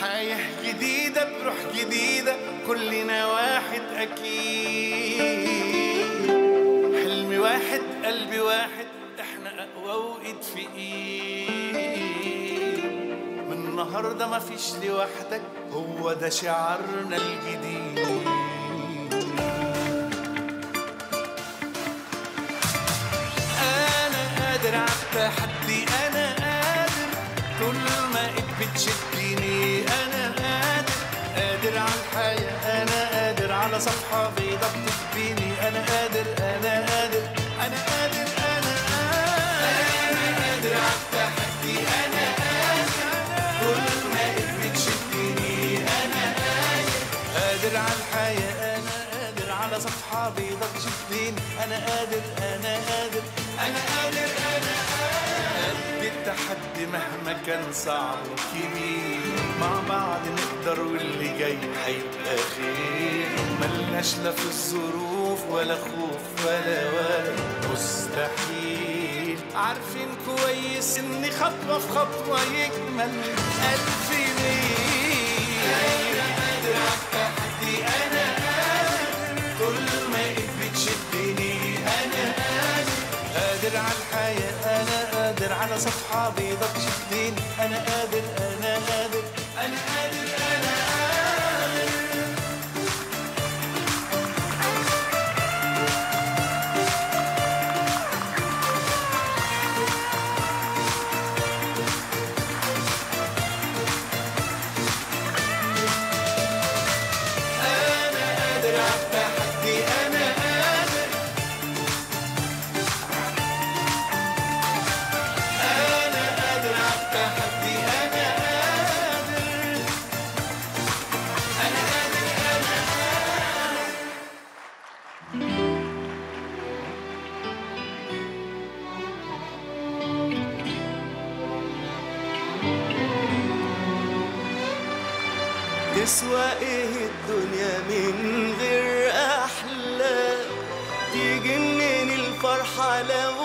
حياة جديدة بروح جديدة كلنا واحد أكيد حلم واحد قلب واحد احنا أقوى وإيد في إيد من النهاردة مفيش لوحدك هو ده شعارنا الجديد انا قادر على التحدي انا قادر طول ما ايد بتشدني انا قادر قادر على الحياة انا قادر على صفحة بيضة بتكفيني انا قادر انا قادر انا قادر انا قادر انا قادر على التحدي انا قادر طول ما ايد بتشدني انا قادر قادر على الحياة انا قادر على صفحة بيضة تشدني انا قادر انا قادر انا قادر انا قد التحدي مهما كان صعب وكبير مع بعض نقدر واللي جاي هيبقى خير ملناش لا في الظروف ولا خوف ولا ولا مستحيل عارفين كويس ان خطوة في خطوة يجمل ألف ميل أنا قادر على التحدي أنا قادر طول ما إيد بتشدني أنا قادر قادر على الحياة أنا قادر على صفحة بيضة تشدني أنا قادر أنا قادر أنا قادر أنا قادر أنا قادر على التحدي أنا قادر أنا قادر على التحدي أنا قادر أنا قادر أنا قادر تسوى ايه الدنيا من غير احلام تيجي منين الفرحة لو